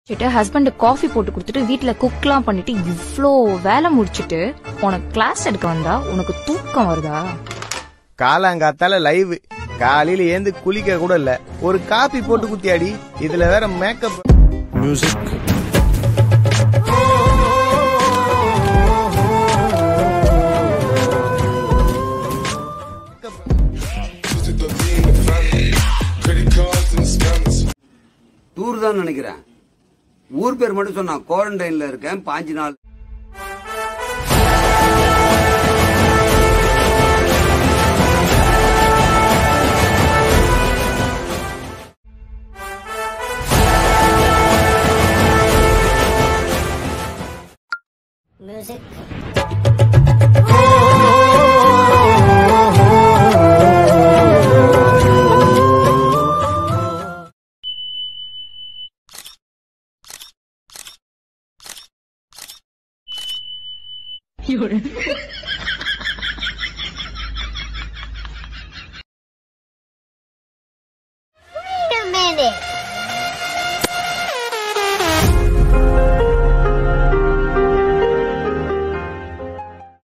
வச்சுட்டு husband coffee போட்டு கொடுத்துட்டு வீட்ல குக்லாம் பண்ணிட்டு இவ்ளோ வேலை முடிச்சிட்டு உனக்கு கிளாஸ் எடுக்க வந்தா உனக்கு தூக்கம் வருதா காலாங்காத்தால லைவ் காலையில ஏந்து குளிக்க கூட இல்ல ஒரு காப்பி போட்டு குத்தியாடி இதுல வேற மேக்கப் மியூசிக் டூர் தான் நினைக்கிறேன் ஊர் பேர் மட்டும் சொன்னா குவாரண்டைன்ல இருக்கேன் பாஞ்சு நாள் Music.